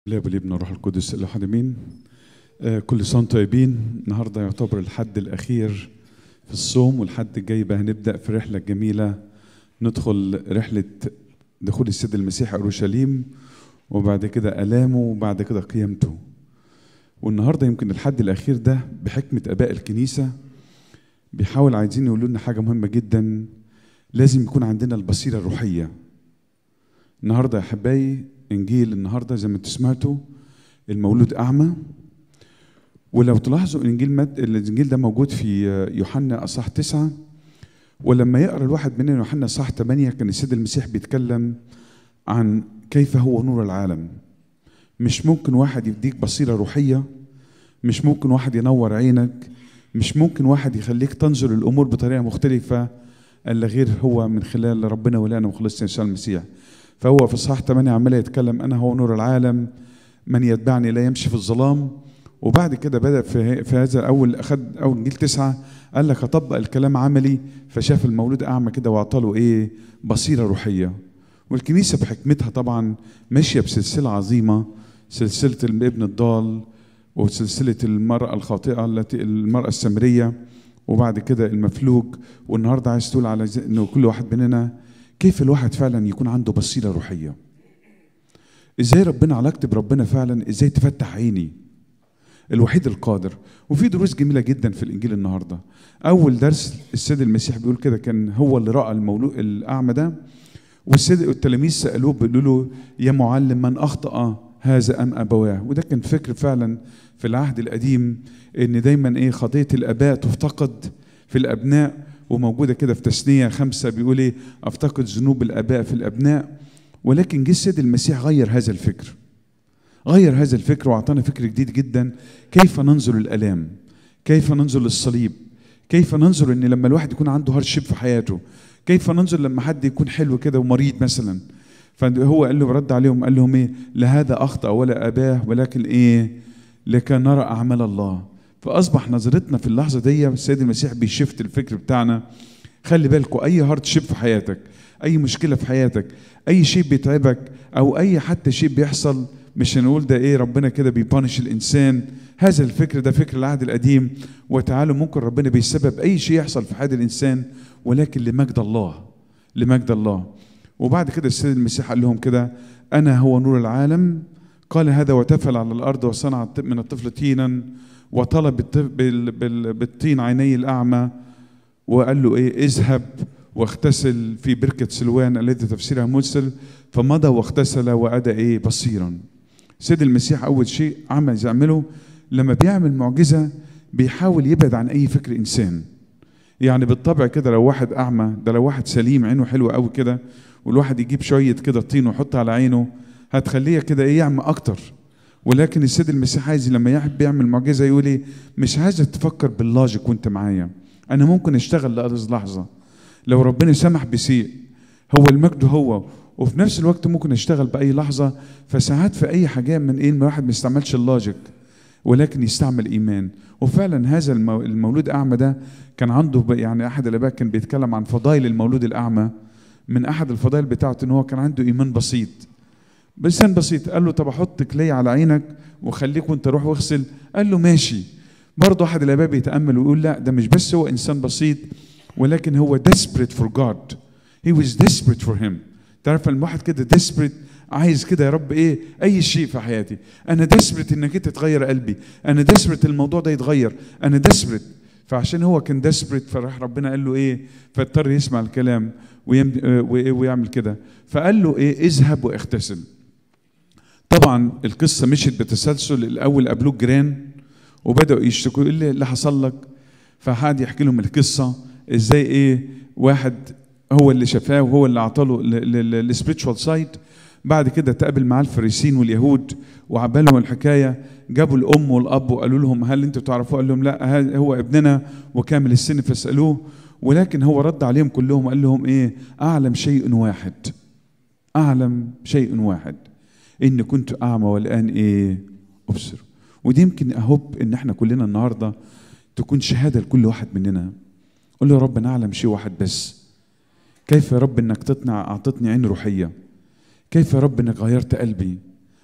الاب والابن والروح القدس الاحد امين آه، كل سنه وانتم طيبين النهارده يعتبر الحد الاخير في الصوم والحد الجاي بقى هنبدا في رحله جميله ندخل رحله دخول السيد المسيح اورشليم وبعد كده الامه وبعد كده قيامته والنهارده يمكن الحد الاخير ده بحكمه اباء الكنيسه بيحاول عايزين يقولوا لنا حاجه مهمه جدا لازم يكون عندنا البصيره الروحيه النهارده يا احبائي انجيل النهارده زي ما انتم سمعتوا المولود اعمى ولو تلاحظوا الانجيل مد... الانجيل ده موجود في يوحنا اصح تسعة ولما يقرا الواحد مننا يوحنا اصح 8 كان السيد المسيح بيتكلم عن كيف هو نور العالم مش ممكن واحد يديك بصيره روحيه مش ممكن واحد ينور عينك مش ممكن واحد يخليك تنظر الامور بطريقه مختلفه الا غير هو من خلال ربنا ولانا وخلصنا يسوع المسيح فهو في صح 8 عمال يتكلم انا هو نور العالم من يتبعني لا يمشي في الظلام وبعد كده بدا في, في هذا اول اخذ اول انجيل تسعه قال لك اطبق الكلام عملي فشاف المولود اعمى كده واعطاله ايه بصيره روحيه والكنيسه بحكمتها طبعا ماشيه بسلسله عظيمه سلسله الابن الضال وسلسله المراه الخاطئه التي المراه السامريه وبعد كده المفلوج والنهارده عايز تقول على انه كل واحد مننا كيف الواحد فعلا يكون عنده بصيره روحيه ازاي ربنا علاقتي بربنا فعلا ازاي تفتح عيني الوحيد القادر وفي دروس جميله جدا في الانجيل النهارده اول درس السيد المسيح بيقول كده كان هو اللي راى المولود الاعمى ده والسيد التلاميذ سالوه بيقولوا له يا معلم من اخطا هذا ام ابواه وده كان فكر فعلا في العهد القديم ان دايما ايه خطيه الاباء تفتقد في الابناء وموجوده كده في تثنيه خمسه بيقول ايه افتقد ذنوب الاباء في الابناء ولكن جه السيد المسيح غير هذا الفكر غير هذا الفكر واعطانا فكر جديد جدا كيف ننظر الالام كيف ننظر للصليب كيف ننظر ان لما الواحد يكون عنده هارشيب في حياته كيف ننظر لما حد يكون حلو كده ومريض مثلا فهو قال له رد عليهم قال لهم ايه لهذا اخطا ولا اباه ولكن ايه لكي نرى اعمال الله فاصبح نظرتنا في اللحظه دي السيد المسيح بيشفت الفكر بتاعنا خلي بالكم اي هارد شيب في حياتك اي مشكله في حياتك اي شيء بيتعبك او اي حتى شيء بيحصل مش هنقول ده ايه ربنا كده بيبانش الانسان هذا الفكر ده فكر العهد القديم وتعالوا ممكن ربنا بيسبب اي شيء يحصل في حياه الانسان ولكن لمجد الله لمجد الله وبعد كده السيد المسيح قال لهم كده انا هو نور العالم قال هذا وتفل على الارض وصنع من الطفل تينا وطلب بالطين عيني الاعمى وقال له ايه اذهب واغتسل في بركة سلوان التي تفسيرها مرسل فمضى واغتسل وأدى إيه بصيرا سيد المسيح أول شيء عمل يعمله لما بيعمل معجزة بيحاول يبعد عن أي فكر إنسان يعني بالطبع كده لو واحد أعمى ده لو واحد سليم عينه حلوة قوي كده والواحد يجيب شوية كده طين ويحطها على عينه هتخليه كده إيه يعمى أكتر ولكن السيد المسيح عايز لما يحب يعمل معجزة يقول إيه مش عايزك تفكر باللوجيك وأنت معايا أنا ممكن أشتغل لحظة لو ربنا سمح بشيء هو المجد هو وفي نفس الوقت ممكن اشتغل باي لحظه فساعات في اي حاجه من ايه الواحد ما يستعملش اللوجيك ولكن يستعمل ايمان وفعلا هذا المولود اعمى ده كان عنده يعني احد الاباء كان بيتكلم عن فضائل المولود الاعمى من احد الفضائل بتاعته ان هو كان عنده ايمان بسيط بلسان بسيط قال له طب احط كلي على عينك وخليك وانت روح واغسل قال له ماشي برضه احد الاباء بيتامل ويقول لا ده مش بس هو انسان بسيط ولكن هو desperate for God he was desperate for him تعرف الواحد كده desperate عايز كده يا رب ايه اي شيء في حياتي انا desperate انك انت تغير قلبي انا desperate الموضوع ده يتغير انا desperate فعشان هو كان desperate فراح ربنا قال له ايه فاضطر يسمع الكلام ويعمل كده فقال له ايه اذهب واغتسل طبعا القصه مشيت بتسلسل الاول قابلوه جيران وبداوا يشتكوا ايه اللي حصل لك فحد يحكي لهم القصه ازاي ايه واحد هو اللي شفاه وهو اللي اعطاله السبيريتشوال سايت بعد كده تقابل معاه الفريسين واليهود وعبالهم الحكايه جابوا الام والاب وقالوا لهم هل انتوا تعرفوه؟ قال لهم لا هو ابننا وكامل السن فاسالوه ولكن هو رد عليهم كلهم قال لهم ايه؟ اعلم شيء واحد اعلم شيء واحد ان كنت اعمى والان ايه؟ ابصر ودي يمكن اهب ان احنا كلنا النهارده تكون شهاده لكل واحد مننا قول له يا رب انا اعلم شيء واحد بس كيف يا رب انك تطنع اعطتني عين روحيه كيف يا رب انك غيرت قلبي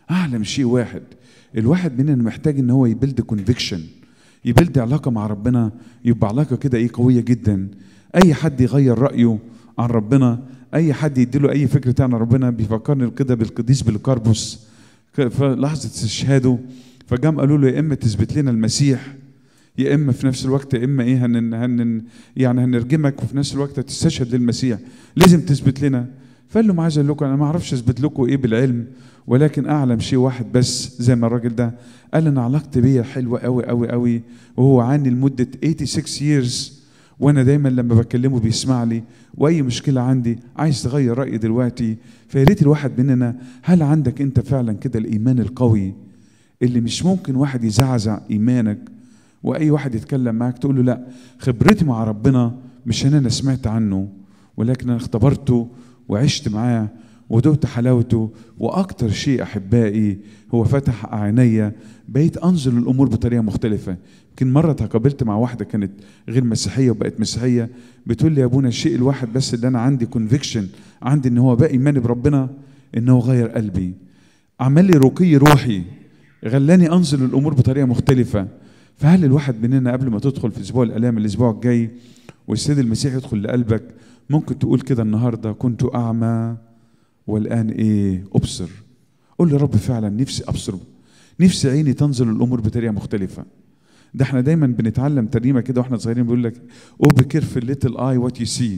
اعلم شيء واحد الواحد مننا محتاج ان هو يبلد كونفيكشن يبلد علاقه مع ربنا يبقى علاقه كده ايه قويه جدا اي حد يغير رايه عن ربنا اي حد يديله اي فكره تانية عن ربنا بيفكرني كده بالقديس بالكربس في لحظه استشهاده فجام قالوا له يا اما تثبت لنا المسيح يا اما في نفس الوقت يا اما ايه هن هن يعني هنرجمك وفي نفس الوقت هتستشهد للمسيح لازم تثبت لنا فقال له ما عايز اقول لكم انا ما اعرفش اثبت لكم ايه بالعلم ولكن اعلم شيء واحد بس زي ما الراجل ده قال انا علاقتي بيا حلوه قوي قوي قوي وهو عاني لمده 86 years وانا دايما لما بكلمه بيسمع لي واي مشكله عندي عايز تغير رايي دلوقتي فيا ريت الواحد مننا هل عندك انت فعلا كده الايمان القوي اللي مش ممكن واحد يزعزع ايمانك واي واحد يتكلم معاك تقول له لا خبرتي مع ربنا مش ان انا سمعت عنه ولكن انا اختبرته وعشت معاه ودقت حلاوته واكتر شيء احبائي هو فتح عينيا بقيت انظر للامور بطريقه مختلفه يمكن مره تقابلت مع واحده كانت غير مسيحيه وبقت مسيحيه بتقول لي يا ابونا الشيء الواحد بس اللي انا عندي كونفيكشن عندي ان هو باقي ايماني بربنا ان هو غير قلبي عمل لي رقي روحي غلاني انظر للامور بطريقه مختلفه فهل الواحد مننا قبل ما تدخل في اسبوع الالام الاسبوع الجاي والسيد المسيح يدخل لقلبك ممكن تقول كده النهارده كنت اعمى والان ايه ابصر قول لي رب فعلا نفسي ابصر نفسي عيني تنظر للامور بطريقه مختلفه ده احنا دايما بنتعلم ترنيمه كده واحنا صغيرين بيقول لك او بكيرفل ليتل اي وات يو سي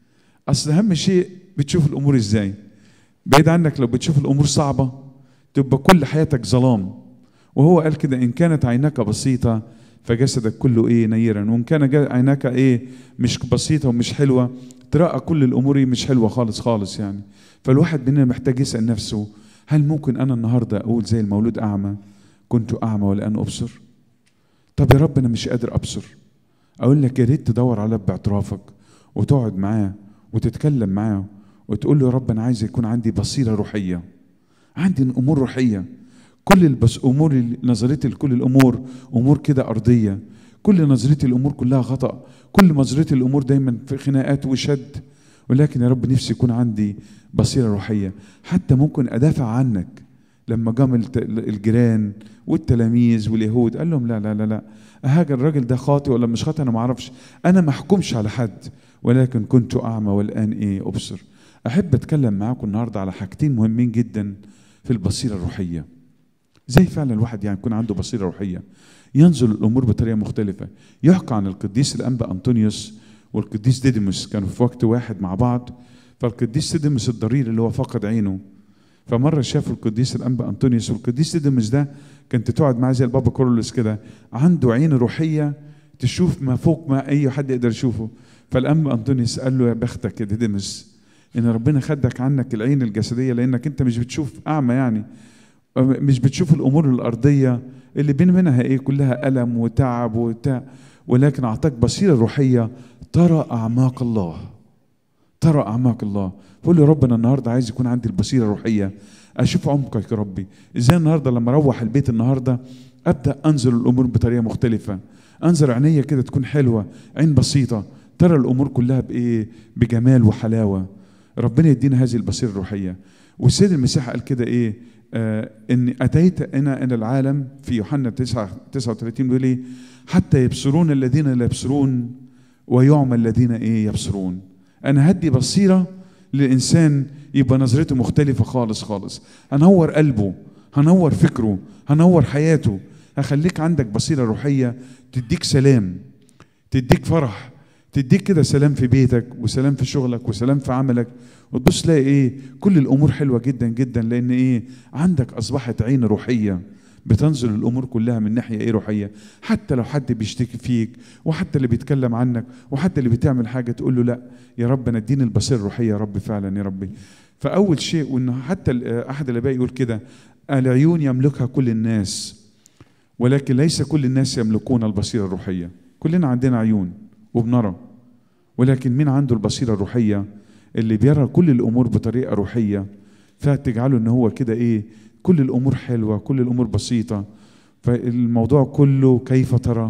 اصل اهم شيء بتشوف الامور ازاي بعيد عنك لو بتشوف الامور صعبه تبقى كل حياتك ظلام وهو قال كده ان كانت عيناك بسيطه فجسدك كله ايه نيرا وان كان عيناك ايه مش بسيطه ومش حلوه ترى كل الامور مش حلوه خالص خالص يعني فالواحد مننا محتاج يسال نفسه هل ممكن انا النهارده اقول زي المولود اعمى كنت اعمى والان ابصر طب يا رب انا مش قادر ابصر اقول لك يا ريت تدور على باعترافك وتقعد معاه وتتكلم معاه وتقول له يا رب انا عايز يكون عندي بصيره روحيه عندي امور روحيه كل البس امور نظرتي لكل الامور امور كده ارضيه كل نظرتي الامور كلها خطا كل نظرتي الامور دايما في خناقات وشد ولكن يا رب نفسي يكون عندي بصيره روحيه حتى ممكن ادافع عنك لما قام الجيران والتلاميذ واليهود قال لهم لا لا لا لا هاجر الراجل ده خاطئ ولا مش خاطئ انا ما اعرفش انا ما احكمش على حد ولكن كنت اعمى والان ايه ابصر احب اتكلم معاكم النهارده على حاجتين مهمين جدا في البصيره الروحيه زي فعلا الواحد يعني يكون عنده بصيره روحيه ينظر الامور بطريقه مختلفه يحكى عن القديس الانبا انطونيوس والقديس ديديموس كانوا في وقت واحد مع بعض فالقديس ديديموس الضرير اللي هو فقد عينه فمره شافوا القديس الانبا انطونيوس والقديس ديديموس ده كانت تقعد معاه زي البابا كورولوس كده عنده عين روحيه تشوف ما فوق ما اي حد يقدر يشوفه فالانبا انطونيوس قال له يا بختك يا ديديموس ان ربنا خدك عنك العين الجسديه لانك انت مش بتشوف اعمى يعني مش بتشوف الامور الارضيه اللي بين منها ايه كلها الم وتعب وبتاع ولكن اعطاك بصيره روحيه ترى اعماق الله ترى اعماق الله فقول يا رب انا النهارده عايز يكون عندي البصيره الروحيه اشوف عمقك يا ربي ازاي النهارده لما اروح البيت النهارده ابدا انظر الامور بطريقه مختلفه انظر عينيا كده تكون حلوه عين بسيطه ترى الامور كلها بايه بجمال وحلاوه ربنا يدينا هذه البصيره الروحيه والسيد المسيح قال كده ايه آه ان اتيت انا الى العالم في يوحنا 9 39 بيقول ايه حتى يبصرون الذين لا يبصرون ويعمى الذين ايه يبصرون انا هدي بصيره للانسان يبقى نظرته مختلفه خالص خالص هنور قلبه هنور فكره هنور حياته هخليك عندك بصيره روحيه تديك سلام تديك فرح تديك كده سلام في بيتك وسلام في شغلك وسلام في عملك وتبص تلاقي ايه كل الامور حلوه جدا جدا لان ايه عندك اصبحت عين روحيه بتنظر الامور كلها من ناحيه ايه روحيه حتى لو حد بيشتكي فيك وحتى اللي بيتكلم عنك وحتى اللي بتعمل حاجه تقول له لا يا رب انا اديني البصيره الروحيه يا رب فعلا يا ربي فاول شيء وانه حتى احد الاباء يقول كده العيون يملكها كل الناس ولكن ليس كل الناس يملكون البصيره الروحيه كلنا عندنا عيون وبنرى ولكن مين عنده البصيره الروحيه اللي بيرى كل الامور بطريقه روحيه فتجعله ان هو كده ايه كل الامور حلوه كل الامور بسيطه فالموضوع كله كيف ترى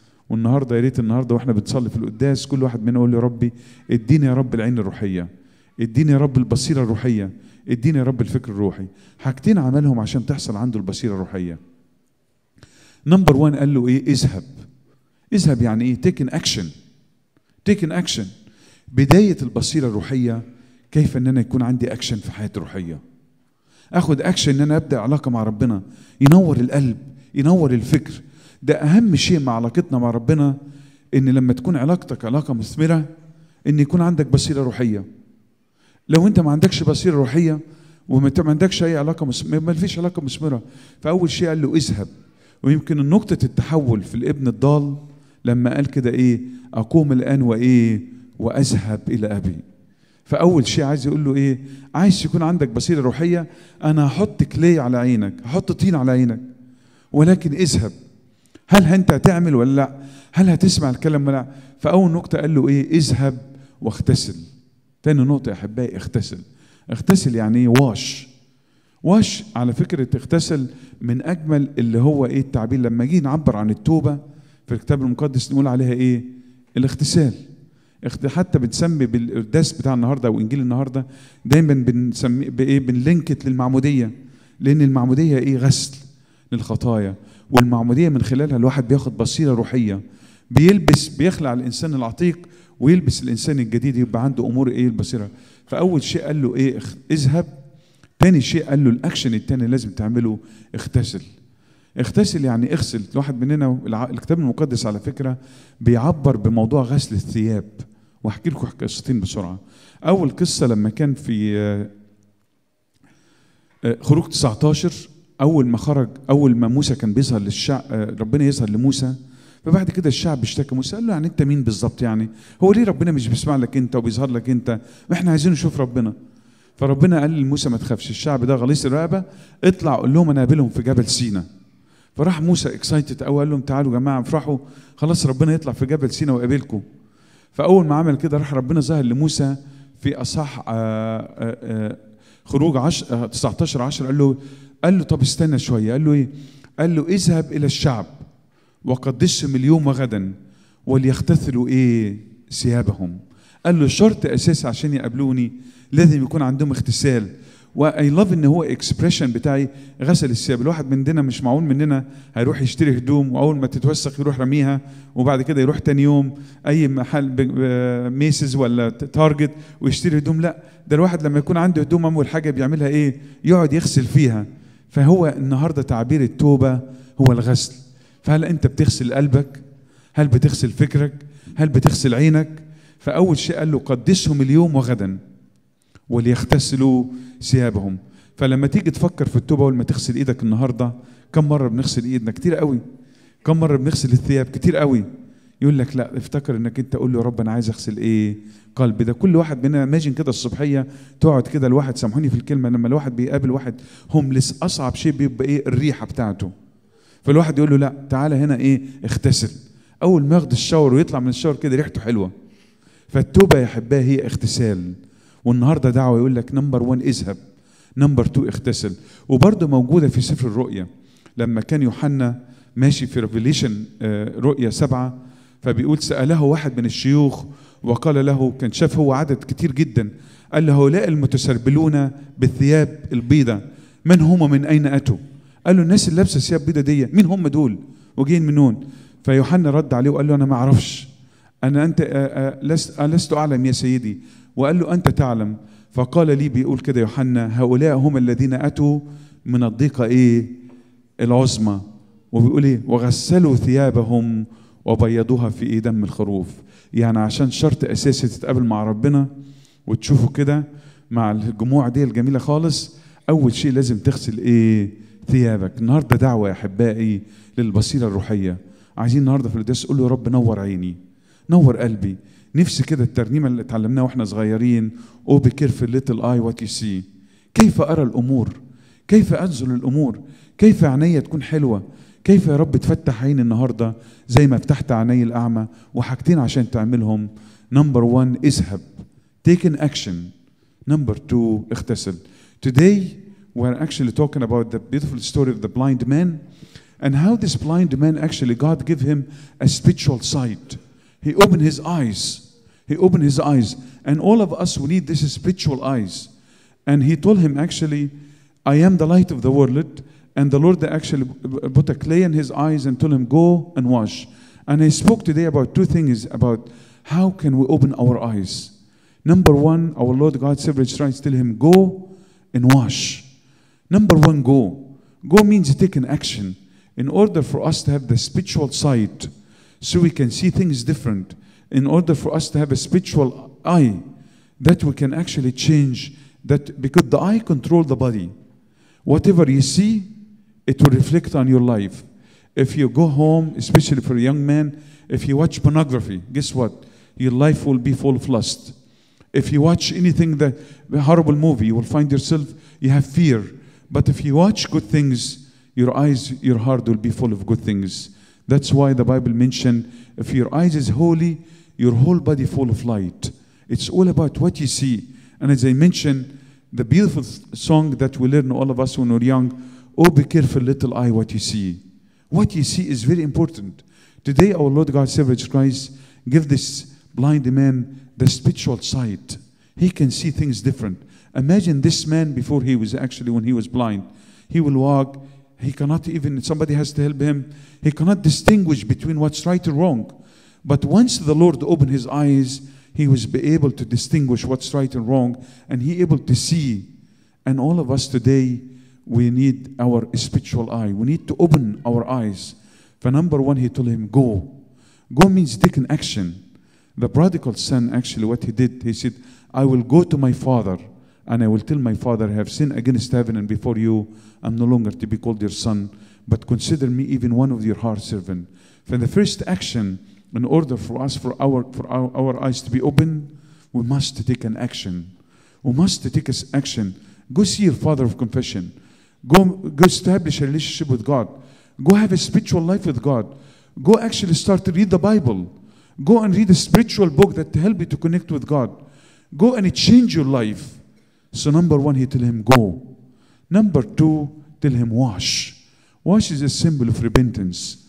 والنهارده يا ريت النهارده واحنا بنصلي في القداس كل واحد منا يقول يا ربي اديني يا رب العين الروحيه اديني يا رب البصيره الروحيه اديني يا رب الفكر الروحي حاجتين عملهم عشان تحصل عنده البصيره الروحيه نمبر 1 قال له ايه اذهب اذهب يعني ايه تيكن اكشن تيكن اكشن بدايه البصيره الروحيه كيف ان انا يكون عندي اكشن في حياتي الروحيه اخد اكشن ان انا ابدا علاقه مع ربنا ينور القلب ينور الفكر ده اهم شيء مع علاقتنا مع ربنا ان لما تكون علاقتك علاقه مثمره ان يكون عندك بصيره روحيه لو انت ما عندكش بصيره روحيه وما عندكش اي علاقه مثمره ما فيش علاقه مثمره فاول شيء قال له اذهب ويمكن نقطه التحول في الابن الضال لما قال كده ايه اقوم الان وايه واذهب الى ابي فاول شيء عايز يقول له ايه عايز يكون عندك بصيره روحيه انا هحط كلي على عينك هحط طين على عينك ولكن اذهب هل انت هتعمل ولا لا هل هتسمع الكلام ولا لا فاول نقطه قال له ايه اذهب واغتسل تاني نقطه يا احبائي اغتسل اغتسل يعني ايه واش واش على فكره اغتسل من اجمل اللي هو ايه التعبير لما جينا نعبر عن التوبه في الكتاب المقدس نقول عليها ايه الاغتسال حتى بنسمي بالقداس بتاع النهارده او انجيل النهارده دايما بنسمي بايه بنلينكت للمعموديه لان المعموديه ايه غسل للخطايا والمعموديه من خلالها الواحد بياخد بصيره روحيه بيلبس بيخلع الانسان العتيق ويلبس الانسان الجديد يبقى عنده امور ايه البصيره فاول شيء قال له ايه اذهب تاني شيء قال له الاكشن التاني لازم تعمله اغتسل اغتسل يعني اغسل الواحد مننا الكتاب المقدس على فكره بيعبر بموضوع غسل الثياب واحكي لكم قصتين بسرعه اول قصه لما كان في خروج 19 اول ما خرج اول ما موسى كان بيظهر للشعب ربنا يظهر لموسى فبعد كده الشعب اشتكى موسى قال له يعني انت مين بالظبط يعني هو ليه ربنا مش بيسمع لك انت وبيظهر لك انت احنا عايزين نشوف ربنا فربنا قال لموسى ما تخافش الشعب ده غليظ الرقبه اطلع قول لهم انا قابلهم في جبل سينا فراح موسى اكسايتد قوي قال لهم تعالوا يا جماعه افرحوا خلاص ربنا يطلع في جبل سينا ويقابلكم فاول ما عمل كده راح ربنا ظهر لموسى في اصح خروج 10 19 10 قال له قال له طب استنى شويه قال له ايه قال له اذهب الى الشعب وقدسهم اليوم وغدا وليغتسلوا ايه ثيابهم قال له شرط اساسي عشان يقابلوني لازم يكون عندهم اغتسال واي لاف ان هو اكسبريشن بتاعي غسل الثياب الواحد مننا مش معقول مننا هيروح يشتري هدوم واول ما تتوسخ يروح رميها وبعد كده يروح تاني يوم اي محل ميسز ولا تارجت ويشتري هدوم لا ده الواحد لما يكون عنده هدوم اول حاجه بيعملها ايه يقعد يغسل فيها فهو النهارده تعبير التوبه هو الغسل فهل انت بتغسل قلبك هل بتغسل فكرك هل بتغسل عينك فاول شيء قال له قدسهم اليوم وغدا وليغتسلوا ثيابهم فلما تيجي تفكر في التوبه اول ما تغسل ايدك النهارده كم مره بنغسل ايدنا كتير قوي كم مره بنغسل الثياب كتير قوي يقول لك لا افتكر انك انت قول له يا رب انا عايز اغسل ايه قلبي ده كل واحد مننا ماجن كده الصبحيه تقعد كده الواحد سامحوني في الكلمه لما الواحد بيقابل واحد هوملس اصعب شيء بيبقى ايه الريحه بتاعته فالواحد يقول له لا تعالى هنا ايه اغتسل اول ما ياخد الشاور ويطلع من الشاور كده ريحته حلوه فالتوبه يا احبائي هي اغتسال والنهارده دعوه يقول لك نمبر 1 اذهب نمبر 2 اغتسل وبرده موجوده في سفر الرؤيا لما كان يوحنا ماشي في ريفيليشن رؤيا سبعة فبيقول سأله واحد من الشيوخ وقال له كان شاف هو عدد كتير جدا قال له هؤلاء المتسربلون بالثياب البيضة من هم من أين أتوا قال له الناس اللي لابسة ثياب بيضة دي مين هم دول وجايين منون فيوحنا رد عليه وقال له أنا ما أعرفش أنا أنت لست, لست أعلم يا سيدي وقال له أنت تعلم فقال لي بيقول كده يوحنا هؤلاء هم الذين أتوا من الضيقة إيه العظمى وبيقول إيه وغسلوا ثيابهم وبيضوها في إيه دم الخروف يعني عشان شرط أساسي تتقابل مع ربنا وتشوفوا كده مع الجموع دي الجميلة خالص أول شيء لازم تغسل إيه ثيابك النهاردة دعوة يا أحبائي للبصيرة الروحية عايزين النهاردة في القداس قول له يا رب نور عيني نور قلبي نفسي كده الترنيمة اللي اتعلمناها واحنا صغيرين او بي كيرفل ليتل اي وات يو سي كيف ارى الامور كيف انزل الامور كيف عيني تكون حلوه كيف يا رب تفتح عيني النهارده زي ما فتحت عيني الاعمى وحاجتين عشان تعملهم نمبر 1 اذهب take an action number 2 اغتسل today we're actually talking about the beautiful story of the blind man and how this blind man actually God gave him a spiritual sight he opened his eyes he opened his eyes And all of us, we need this spiritual eyes. And he told him, actually, I am the light of the world. And the Lord actually put a clay in his eyes and told him, Go and wash. And I spoke today about two things about how can we open our eyes. Number one, our Lord God, Savior Christ, tell him, Go and wash. Number one, go. Go means take an action. In order for us to have the spiritual sight, so we can see things different, in order for us to have a spiritual eye, that we can actually change that because the eye control the body. Whatever you see, it will reflect on your life. If you go home, especially for a young man, if you watch pornography, guess what? Your life will be full of lust. If you watch anything that a horrible movie, you will find yourself you have fear. But if you watch good things, your eyes, your heart will be full of good things. That's why the Bible mentioned if your eyes is holy, your whole body full of light. It's all about what you see. And as I mentioned, the beautiful song that we learn all of us when we're young, oh be careful little eye what you see. What you see is very important. Today our Lord God Savior Christ give this blind man the spiritual sight. He can see things different. Imagine this man before he was actually when he was blind. He will walk, he cannot even somebody has to help him. He cannot distinguish between what's right and wrong. But once the Lord opened his eyes, he was be able to distinguish what's right and wrong, and he able to see. And all of us today, we need our spiritual eye. We need to open our eyes. For number one, he told him, Go. Go means take an action. The prodigal son, actually, what he did, he said, I will go to my father and I will tell my father, I have sinned against heaven and before you. I'm no longer to be called your son, but consider me even one of your heart servant. For the first action, in order for us, for our, for our, our eyes to be open, we must take an action. We must take an action. Go see your father of confession. Go, go establish a relationship with God. Go have a spiritual life with God. Go actually start to read the Bible. Go and read a spiritual book that help you to connect with God. Go and change your life. So number one, he tell him go. Number two, tell him wash. Wash is a symbol of repentance.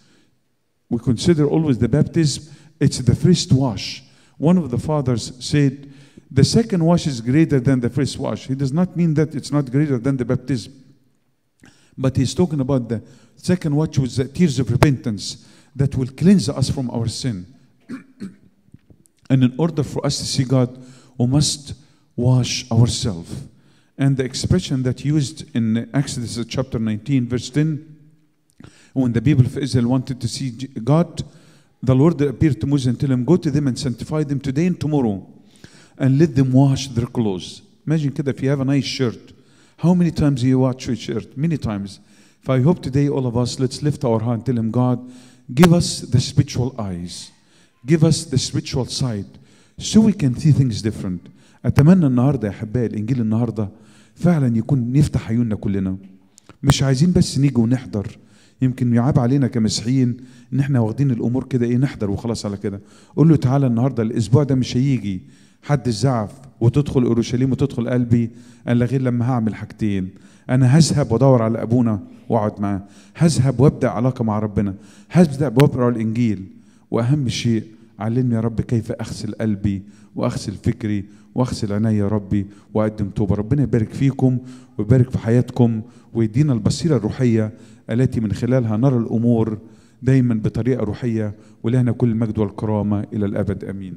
We consider always the baptism, it's the first wash. One of the fathers said, the second wash is greater than the first wash. He does not mean that it's not greater than the baptism. But he's talking about the second wash was the tears of repentance that will cleanse us from our sin. and in order for us to see God, we must wash ourselves. And the expression that used in Exodus chapter 19, verse 10, when the people of Israel wanted to see God, the Lord appeared to Moses and told him, Go to them and sanctify them today and tomorrow, and let them wash their clothes. Imagine كده if you have a nice shirt, how many times do you wash your shirt? Many times. If I hope today all of us, let's lift our hand and tell him, God, give us the spiritual eyes. Give us the spiritual sight so we can see things different. أتمنى النهارده يا أحبائي الإنجيل النهارده فعلا يكون نفتح عيوننا كلنا. مش عايزين بس نيجي ونحضر. يمكن يعاب علينا كمسيحيين ان احنا واخدين الامور كده ايه نحضر وخلاص على كده. قول له تعالى النهارده الاسبوع ده مش هيجي حد الزعف وتدخل اورشليم وتدخل قلبي الا غير لما هعمل حاجتين. انا هذهب وادور على ابونا واقعد معاه. هذهب وابدا علاقه مع ربنا. هبدا واقرا الانجيل. واهم شيء علمني يا رب كيف اغسل قلبي واغسل فكري واغسل عيني يا ربي واقدم توبه ربنا يبارك فيكم ويبارك في حياتكم ويدينا البصيره الروحيه التي من خلالها نرى الامور دايما بطريقه روحيه ولهنا كل المجد والكرامه الى الابد امين